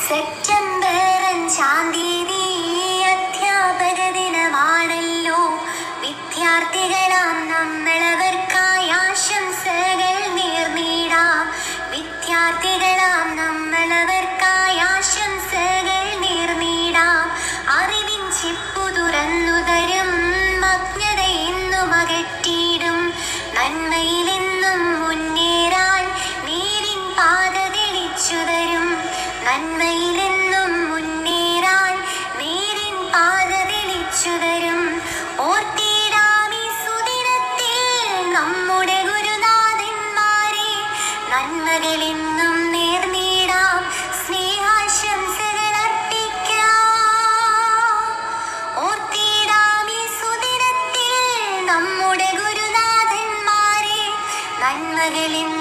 September അഞ്ചാം തീയതി അധ്യാപക ദിനമാണല്ലോ വിദ്യാർത്ഥികളാം നമ്മളവർക്കായി ആശംസകൾ നേർന്നിടാം വിദ്യാർത്ഥികളാം നമ്മളവർക്കായി ആശംസകൾ നേർന്നിടാം അറിവിൻ ചിപ്പു തുറന്നു തരും അജ്ഞത എന്നും അകറ്റിയിടും നന്മയിലെന്നും മുന്നേറാൻ നേരിൻ പാത തെളിച്ചു തരും നന്മയിലെന്നും മുന്നേറാൻ നേരിൻ പാത തെളിച്ചു തരും ഓർത്തിടാം ഈ സുദിനത്തിൽ നമ്മുടെ ഗുരുനാഥന്മാരെ നന്മകളെന്നും നേർന്നിടാം സ്നേഹാശംസകൾ അർപ്പിക്കാം ഓർത്തിടാം ഈ സുദിനത്തിൽ നമ്മുടെ ഗുരുനാഥന്മാരെ നന്മകളിൽ